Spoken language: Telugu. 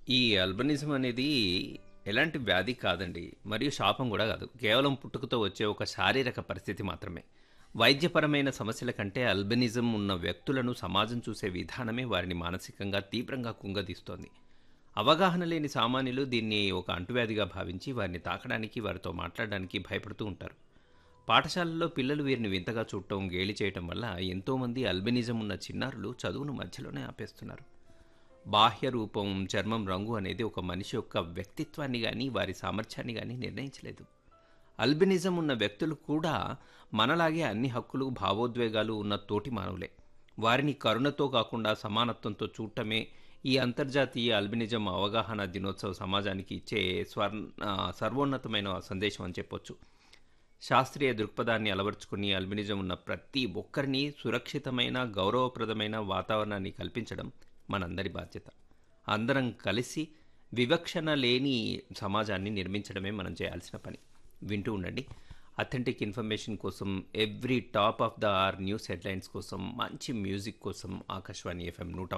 ఈ అల్బనిజం అనేది ఎలాంటి వ్యాధి కాదండి మరియు శాపం కూడా కాదు కేవలం పుట్టుకతో వచ్చే ఒక శారీరక పరిస్థితి మాత్రమే వైద్యపరమైన సమస్యల కంటే అల్బనిజం ఉన్న వ్యక్తులను సమాజం చూసే విధానమే వారిని మానసికంగా తీవ్రంగా కుంగదీస్తోంది అవగాహన లేని సామాన్యులు దీన్ని ఒక అంటువ్యాధిగా భావించి వారిని తాకడానికి వారితో మాట్లాడడానికి భయపడుతూ ఉంటారు పాఠశాలల్లో పిల్లలు వీరిని వింతగా చూడటం గేలి చేయటం వల్ల ఎంతోమంది అల్బినిజం ఉన్న చిన్నారులు చదువును మధ్యలోనే ఆపేస్తున్నారు బాహ్య రూపం చర్మం రంగు అనేది ఒక మనిషి యొక్క వ్యక్తిత్వాన్ని కానీ వారి సామర్థ్యాన్ని కానీ నిర్ణయించలేదు అల్బినిజం ఉన్న వ్యక్తులు కూడా మనలాగే అన్ని హక్కులు భావోద్వేగాలు ఉన్న తోటి మానవులే వారిని కరుణతో కాకుండా సమానత్వంతో చూడటమే ఈ అంతర్జాతీయ అల్బినిజం అవగాహన దినోత్సవ సమాజానికి ఇచ్చే స్వర్ ఆ, సర్వోన్నతమైన సందేశం అని చెప్పొచ్చు శాస్త్రీయ దృక్పథాన్ని అలవర్చుకుని అల్బినిజం ఉన్న ప్రతి ఒక్కరిని సురక్షితమైన గౌరవప్రదమైన వాతావరణాన్ని కల్పించడం మనందరి బాధ్యత అందరం కలిసి వివక్షణ లేని సమాజాన్ని నిర్మించడమే మనం చేయాల్సిన పని వింటూ ఉండండి అథెంటిక్ ఇన్ఫర్మేషన్ కోసం every top of the hour news headlines కోసం మంచి మ్యూజిక్ కోసం ఆకాశవాణి ఎఫ్ఎం నూట